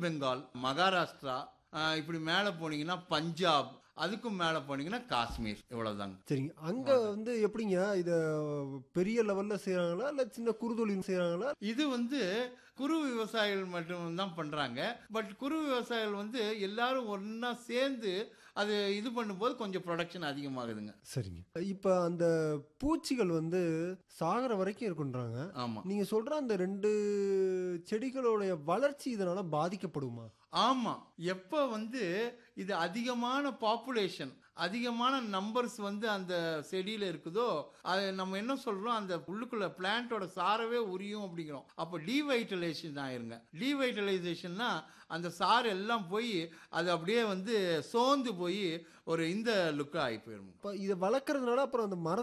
பெங்கால் மகாராஷ்டிரா ஆஹ் இப்படி மேலே போனீங்கன்னா பஞ்சாப் அதுக்கும் மேலே போனீங்கன்னா காஷ்மீர் இவ்வளவுதாங்க சரிங்க அங்க வந்து எப்படிங்க இத பெரிய லெவல்ல செய்யறாங்களா இல்ல சின்ன குறுதொழில் செய்யறாங்களா இது வந்து குறு விவசாயிகள் மட்டும் தான் பண்றாங்க பட் குறு விவசாயிகள் வந்து எல்லாரும் ஒண்ணா சேர்ந்து அது இது பண்ணும்போது கொஞ்சம் ப்ரொடக்ஷன் அதிகமாகுதுங்க சரிங்க இப்ப அந்த பூச்சிகள் வந்து சாகர வரைக்கும் இருக்குன்றாங்க ஆமா நீங்க சொல்ற அந்த ரெண்டு செடிகளுடைய வளர்ச்சி இதனால பாதிக்கப்படுமா ஆமா எப்ப வந்து இது அதிகமான பாப்புலேஷன் அதிகமான நம்பர்ஸ் வந்து அந்த செடியில இருக்குதோ அது நம்ம என்ன சொல்றோம் அந்த உள்ளுக்குள்ள பிளான்ட்டோட சாரவே உரியும் அப்படிங்கிறோம் அப்போ டீவைட்டலைசேஷன் ஆயிருங்க டீவைட்டலைசேஷன்னா அந்த சாறு எல்லாம் போய் அது அப்படியே வந்து சோர்ந்து போய் ஒரு இந்த லுக்காக ஆகி போயிடும் இப்ப இதை வளர்க்கறதுனால அப்புறம் அந்த மர